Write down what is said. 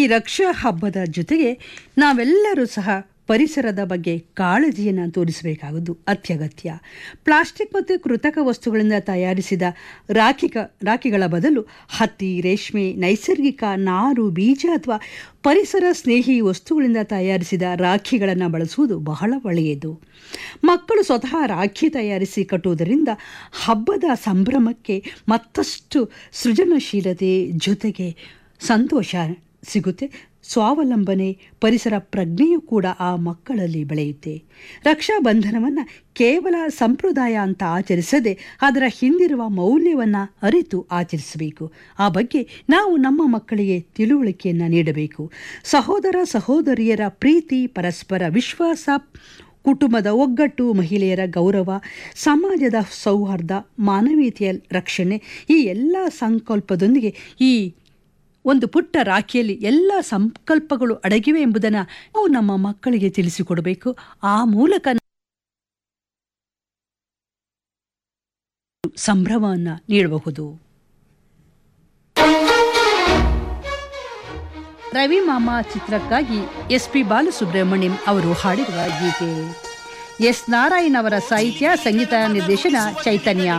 ರಕ್ಷಾ ಹಬ್ಬದ ಜೊತೆಗೆ ನಾವೆಲ್ಲರೂ ಸಹ ಪರಿಸರದ ಬಗ್ಗೆ ಕಾಳಜಿಯನ್ನು ತೋರಿಸಬೇಕಾಗುವುದು ಅತ್ಯಗತ್ಯ ಪ್ಲಾಸ್ಟಿಕ್ ಮತ್ತು ಕೃತಕ ವಸ್ತುಗಳಿಂದ ತಯಾರಿಸಿದ ರಾಖಿಗ ರಾಖಿಗಳ ಬದಲು ಹತ್ತಿ ರೇಷ್ಮೆ ನೈಸರ್ಗಿಕ ನಾರು ಬೀಜ ಅಥವಾ ಪರಿಸರ ಸ್ನೇಹಿ ವಸ್ತುಗಳಿಂದ ತಯಾರಿಸಿದ ರಾಖಿಗಳನ್ನು ಬಳಸುವುದು ಬಹಳ ಒಳ್ಳೆಯದು ಮಕ್ಕಳು ಸ್ವತಃ ರಾಖಿ ತಯಾರಿಸಿ ಕಟ್ಟುವುದರಿಂದ ಹಬ್ಬದ ಸಂಭ್ರಮಕ್ಕೆ ಮತ್ತಷ್ಟು ಸೃಜನಶೀಲತೆ ಜೊತೆಗೆ ಸಂತೋಷ ಸಿಗುತ್ತೆ ಸ್ವಾವಲಂಬನೆ ಪರಿಸರ ಪ್ರಜ್ಞೆಯೂ ಕೂಡ ಆ ಮಕ್ಕಳಲ್ಲಿ ಬೆಳೆಯುತ್ತೆ ರಕ್ಷಾಬಂಧನವನ್ನು ಕೇವಲ ಸಂಪ್ರದಾಯ ಅಂತ ಆಚರಿಸದೆ ಅದರ ಹಿಂದಿರುವ ಮೌಲ್ಯವನ್ನು ಅರಿತು ಆಚರಿಸಬೇಕು ಆ ಬಗ್ಗೆ ನಾವು ನಮ್ಮ ಮಕ್ಕಳಿಗೆ ತಿಳುವಳಿಕೆಯನ್ನು ನೀಡಬೇಕು ಸಹೋದರ ಸಹೋದರಿಯರ ಪ್ರೀತಿ ಪರಸ್ಪರ ವಿಶ್ವಾಸ ಕುಟುಂಬದ ಒಗ್ಗಟ್ಟು ಮಹಿಳೆಯರ ಗೌರವ ಸಮಾಜದ ಸೌಹಾರ್ದ ಮಾನವೀಯತೆಯ ರಕ್ಷಣೆ ಈ ಎಲ್ಲ ಸಂಕಲ್ಪದೊಂದಿಗೆ ಈ ಒಂದು ಪುಟ್ಟ ರಾಖಿಯಲ್ಲಿ ಎಲ್ಲ ಸಂಕಲ್ಪಗಳು ಅಡಗಿವೆ ಎಂಬುದನ್ನು ನಾವು ನಮ್ಮ ಮಕ್ಕಳಿಗೆ ತಿಳಿಸಿಕೊಡಬೇಕು ಆ ಮೂಲಕ ಸಂಭ್ರಮವನ್ನು ನೀಡಬಹುದು ರವಿ ಮಾಮ ಚಿತ್ರಕ್ಕಾಗಿ ಎಸ್ ಪಿ ಬಾಲಸುಬ್ರಹ್ಮಣ್ಯಂ ಅವರು ಹಾಡಿರುವ ಗೀತೆ ಎಸ್ ನಾರಾಯಣ್ ಅವರ ಸಾಹಿತ್ಯ ಸಂಗೀತ ನಿರ್ದೇಶನ ಚೈತನ್ಯ